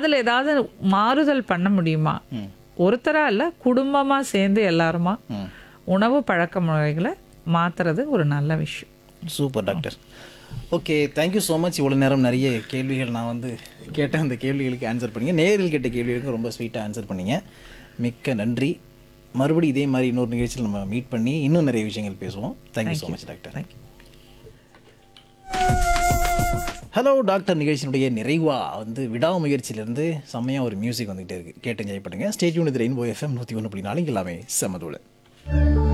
அதில் ஏதாவது மாறுதல் பண்ண முடியுமா ஒருத்தரா இல்லை குடும்பமாக சேர்ந்து எல்லாருமா உணவு பழக்க முறைகளை மாத்துறது ஒரு நல்ல விஷயம் super doctor okay thank you so much இவ்வளோ நேரம் நிறைய கேள்விகள் நான் வந்து கேட்ட அந்த கேள்விகளுக்கு ஆன்சர் பண்ணீங்க நேரில் கேட்ட கேள்விகளுக்கு ரொம்ப ஸ்வீட்டாக ஆன்சர் பண்ணீங்க மிக்க நன்றி மறுபடியும் இதே மாதிரி இன்னொரு நிகழ்ச்சியில் நம்ம மீட் பண்ணி இன்னும் நிறைய விஷயங்கள் பேசுவோம் thank you so much doctor thank you hello doctor நிகழ்ச்சியினுடைய நிறைவா வந்து விடாமுயற்சியிலேருந்து செம்மையாக ஒரு மியூசிக் வந்துகிட்டே இருக்குது கேட்டு என்ஜாய் பண்ணுங்கள் ஸ்டேட்யூன் இது ரெயின்போ எஃப்எம் நூற்றி ஒன்று புள்ளி நாலு எல்லாமே செமதோடு